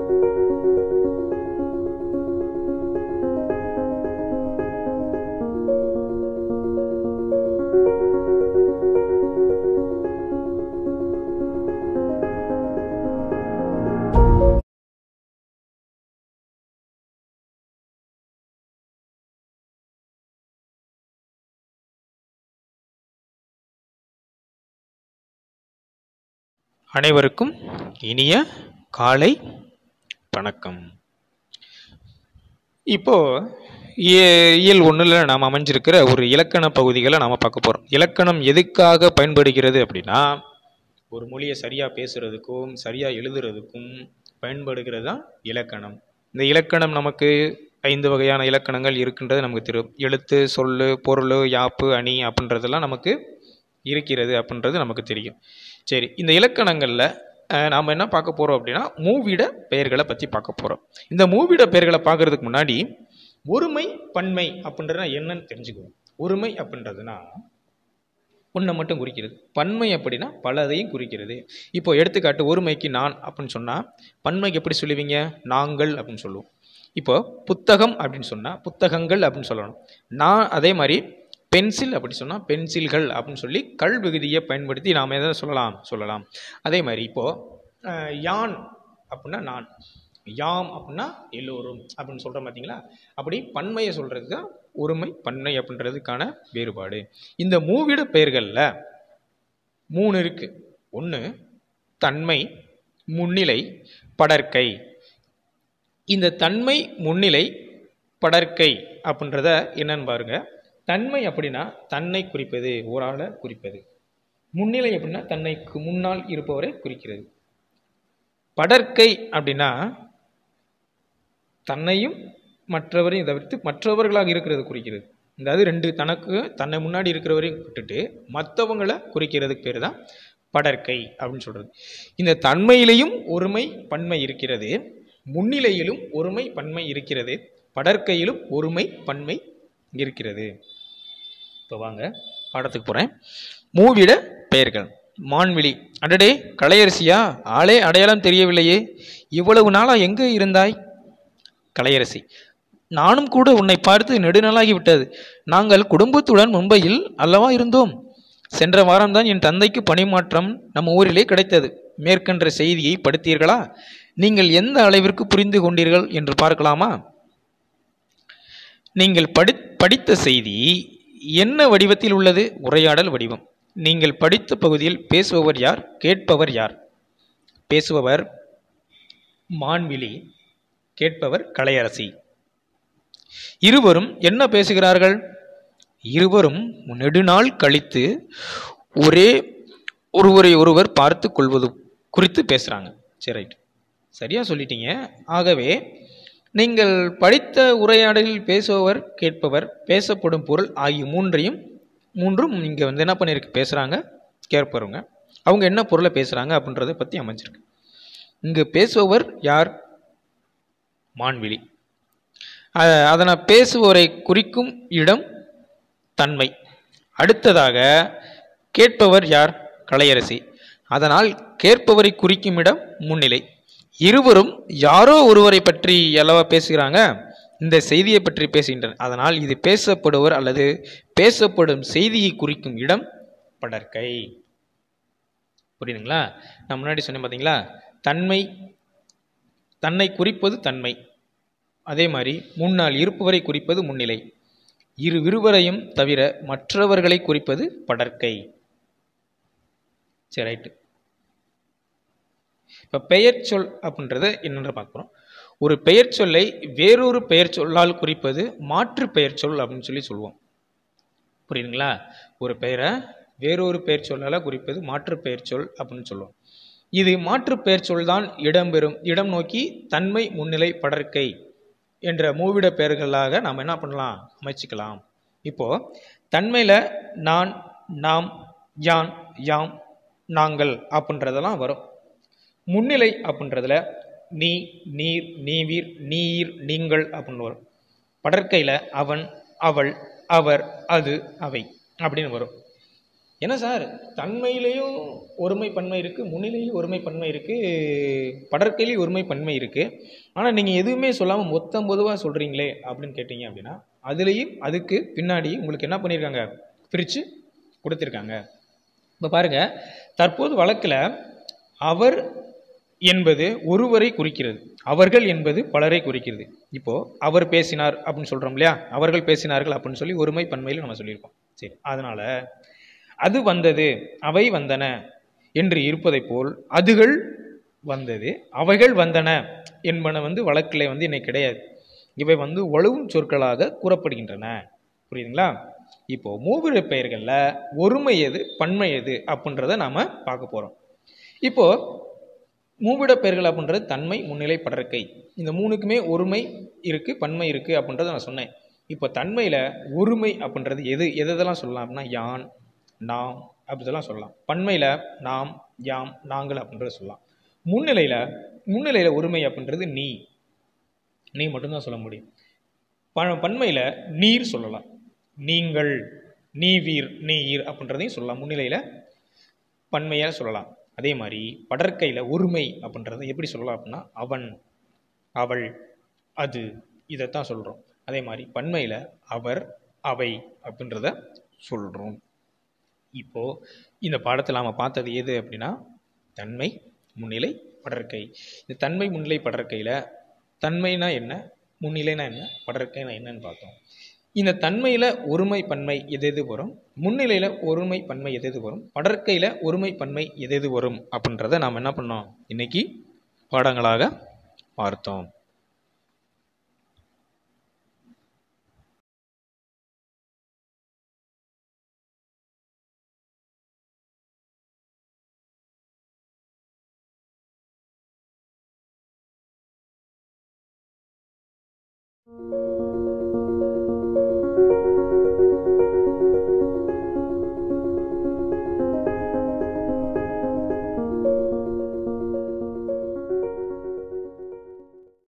அனைவருக்கும் இனிய காலை வணக்கம் இப்போ இய- இயல் ஒன்றில் நாம் அமைஞ்சிருக்கிற ஒரு இலக்கண பகுதிகளை நாம் பார்க்க போகிறோம் இலக்கணம் எதுக்காக பயன்படுகிறது அப்படின்னா ஒரு மொழியை சரியாக பேசுறதுக்கும் சரியாக எழுதுறதுக்கும் பயன்படுகிறது தான் இலக்கணம் இந்த இலக்கணம் நமக்கு ஐந்து வகையான இலக்கணங்கள் இருக்கின்றது நமக்கு தெரியும் எழுத்து சொல்லு பொருள் யாப்பு அணி அப்படின்றதெல்லாம் நமக்கு இருக்கிறது அப்படின்றது நமக்கு தெரியும் சரி இந்த இலக்கணங்களில் நாம் என்ன பார்க்க போகிறோம் அப்படின்னா மூவிட பெயர்களை பற்றி பார்க்க போகிறோம் இந்த மூவிட பெயர்களை பார்க்கறதுக்கு முன்னாடி ஒருமை பன்மை அப்படின்றதுனா என்னன்னு தெரிஞ்சுக்குவோம் ஒருமை அப்படின்றதுனா ஒன்றை மட்டும் குறிக்கிறது பன்மை அப்படின்னா பலதையும் குறிக்கிறது இப்போ எடுத்துக்காட்டு ஒருமைக்கு நான் அப்படின்னு சொன்னால் பன்மைக்கு எப்படி சொல்லுவீங்க நாங்கள் அப்படின்னு சொல்லுவோம் இப்போ புத்தகம் அப்படின்னு சொன்னால் புத்தகங்கள் அப்படின்னு சொல்லணும் நான் அதே மாதிரி பென்சில் அப்படி சொன்னால் பென்சில்கள் அப்படின்னு சொல்லி கல் விகுதியை பயன்படுத்தி நாம் எதை சொல்லலாம் சொல்லலாம் அதே மாதிரி இப்போது யான் அப்படின்னா நான் யாம் அப்படின்னா எல்லோரும் அப்படின்னு சொல்கிறோம் பார்த்தீங்களா அப்படி பன்மையை சொல்கிறது தான் ஒருமை பன்மை அப்படின்றதுக்கான வேறுபாடு இந்த மூவிட பெயர்களில் மூணு இருக்கு ஒன்று தன்மை முன்னிலை படர்க்கை இந்த தன்மை முன்னிலை படர்க்கை அப்படின்றத என்னன்னு பாருங்க தன்மை அப்படின்னா தன்னை குறிப்பது ஒரு ஆளை குறிப்பது முன்னிலை அப்படின்னா தன்னைக்கு முன்னால் இருப்பவரை குறிக்கிறது படர்க்கை அப்படின்னா தன்னையும் மற்றவரையும் தவிர்த்து மற்றவர்களாக இருக்கிறது குறிக்கிறது அதாவது ரெண்டு தனக்கு தன்னை முன்னாடி இருக்கிறவரையும் விட்டுட்டு மற்றவங்களை குறிக்கிறதுக்கு பேர் தான் படர்க்கை அப்படின்னு சொல்றது இந்த தன்மையிலையும் ஒருமை பன்மை இருக்கிறது முன்னிலையிலும் ஒருமை பன்மை இருக்கிறது படர்க்கையிலும் ஒருமை பன்மை இருக்கிறது இப்போ வாங்க பாடத்துக்கு போகிறேன் மூவிட பெயர்கள் மான்விழி அடடே கலையரசியா ஆளே அடையாளம் தெரியவில்லையே இவ்வளவு நாளா எங்கே இருந்தாய் கலையரசி நானும் கூட உன்னை பார்த்து நெடுநாளாகி விட்டது நாங்கள் குடும்பத்துடன் மும்பையில் அல்லவா இருந்தோம் சென்ற வாரம்தான் என் தந்தைக்கு பணிமாற்றம் நம்ம ஊரிலே கிடைத்தது மேற்கண்ட செய்தியை படித்தீர்களா நீங்கள் எந்த அளவிற்கு புரிந்து கொண்டீர்கள் என்று பார்க்கலாமா நீங்கள் படி படித்த செய்தி என்ன வடிவத்தில் உள்ளது உரையாடல் வடிவம் நீங்கள் படித்த பகுதியில் பேசுபவர் யார் கேட்பவர் யார் பேசுபவர் மான்விழி கேட்பவர் கலையரசி இருவரும் என்ன பேசுகிறார்கள் இருவரும் நெடுநாள் கழித்து ஒரே ஒருவரை ஒருவர் பார்த்து கொள்வது குறித்து பேசுகிறாங்க சரி ரைட் சரியா சொல்லிட்டீங்க ஆகவே நீங்கள் படித்த உரையாடலில் பேசுபவர் கேட்பவர் பேசப்படும் பொருள் ஆகிய மூன்றையும் மூன்றும் இங்கே வந்து என்ன பண்ணியிருக்கு பேசுகிறாங்க கேட்பவங்க அவங்க என்ன பொருளை பேசுகிறாங்க அப்படின்றத பற்றி அமைஞ்சிருக்கு இங்கு பேசுபவர் யார் மான்விழி அ- அதனை பேசுவோரை குறிக்கும் இடம் தன்மை அடுத்ததாக கேட்பவர் யார் கலையரசி அதனால் கேட்பவரை குறிக்கும் இடம் முன்னிலை இருவரும் யாரோ ஒருவரை பற்றி அல்லவா பேசுகிறாங்க இந்த செய்தியை பற்றி பேசுகின்றனர் அதனால் இது பேசப்படுவர் அல்லது பேசப்படும் செய்தியை குறிக்கும் இடம் படர்க்கை புரியுதுங்களா நான் முன்னாடி சொன்னேன் பார்த்தீங்களா தன்மை தன்னை குறிப்பது தன்மை அதே மாதிரி முன்னால் இருப்பவரை குறிப்பது முன்னிலை இரு இருவரையும் தவிர மற்றவர்களை குறிப்பது படர்க்கை சரி ரைட்டு இப்போ பெயர் சொல் அப்படின்றத என்னென்று பார்க்குறோம் ஒரு பெயர் சொல்லை வேறொரு பெயர் சொல்லால் குறிப்பது மாற்று பெயர் சொல் அப்படின்னு சொல்லி சொல்லுவோம் புரியுதுங்களா ஒரு பெயரை வேறொரு பெயர் சொல்லால் குறிப்பது மாற்று பெயர் சொல் அப்படின்னு சொல்லுவோம் இது மாற்று பெயர் சொல் தான் இடம்பெறும் இடம் நோக்கி தன்மை முன்னிலை படர்க்கை என்ற மூவிட பெயர்களாக நாம் என்ன பண்ணலாம் அமைச்சிக்கலாம் இப்போ தன்மையில் நான் நாம் யான் யாம் நாங்கள் அப்படின்றதெல்லாம் வரும் முன்னிலை அப்படின்றதுல நீ நீர் நீவீர் நீர் நீங்கள் அப்படின்னு வரும் படற்கையில் அவன் அவள் அவர் அது அவை அப்படின்னு வரும் என்ன சார் தன்மையிலையும் ஒருமை பன்மை இருக்குது முன்னிலையும் ஒருமை பன்மை இருக்குது படற்கையிலையும் ஒருமை பன்மை இருக்குது ஆனால் நீங்கள் எதுவுமே சொல்லாமல் மொத்தம் பொதுவாக சொல்கிறீங்களே அப்படின்னு கேட்டிங்க அப்படின்னா அதுலேயும் அதுக்கு பின்னாடி உங்களுக்கு என்ன பண்ணியிருக்காங்க பிரித்து கொடுத்துருக்காங்க இப்போ பாருங்க தற்போது வழக்கில் அவர் என்பது ஒருவரை குறிக்கிறது அவர்கள் என்பது பலரை குறிக்கிறது இப்போ அவர் பேசினார் அப்படின்னு சொல்றோம் இல்லையா அவர்கள் பேசினார்கள் அப்படின்னு சொல்லி ஒருமை பன்மையில் நம்ம சொல்லியிருக்கோம் சரி அதனால அது வந்தது அவை வந்தன என்று இருப்பதை போல் அதுகள் வந்தது அவைகள் வந்தன என்பன வந்து வழக்கில் வந்து இன்னைக்கு கிடையாது இவை வந்து வலுவும் சொற்களாக கூறப்படுகின்றன புரியுதுங்களா இப்போ மூவிட பெயர்களில் ஒருமை எது பன்மை எது அப்படின்றத நாம பார்க்க போறோம் இப்போ மூவிட பெயர்கள் அப்படின்றது தன்மை முன்னிலை படற்கை இந்த மூணுக்குமே ஒருமை இருக்கு பன்மை இருக்கு அப்படின்றத நான் சொன்னேன் இப்போ தன்மையில ஒருமை அப்படின்றது எது எது எதெல்லாம் சொல்லலாம் அப்படின்னா யான் நாம் அப்படிதெல்லாம் சொல்லலாம் பன்மையில நாம் யாம் நாங்கள் அப்படின்றத சொல்லலாம் முன்னிலையில முன்னிலையில ஒருமை அப்படின்றது நீ நீ மட்டும்தான் சொல்ல முடியும் ப- பன்மையில நீர் சொல்லலாம் நீங்கள் நீ வீர் நீ ஈர் அப்படின்றதையும் சொல்லலாம் முன்னிலையில பன்மையா சொல்லலாம் அதே மாதிரி படற்கையில ஒருமை அப்படின்றத எப்படி சொல்லலாம் அப்படின்னா அவன் அவள் அது இதைத்தான் சொல்றோம் அதே மாதிரி பன்மையில அவர் அவை அப்படின்றத சொல்றோம் இப்போ இந்த பாடத்தில் நாம பார்த்தது எது அப்படின்னா தன்மை முன்னிலை படற்கை இந்த தன்மை முன்னிலை படற்கையில தன்மைனா என்ன முன்னிலைனா என்ன படற்கைனா என்னன்னு பார்த்தோம் இந்த தன்மையில ஒருமை பன்மை எது எது வரும் முன்னிலையில ஒருமை பன்மை எது எது வரும் படற்கையில ஒருமை பன்மை எது எது வரும் அப்படின்றத நாம் என்ன பண்ணோம் இன்னைக்கு பாடங்களாக பார்த்தோம் thank you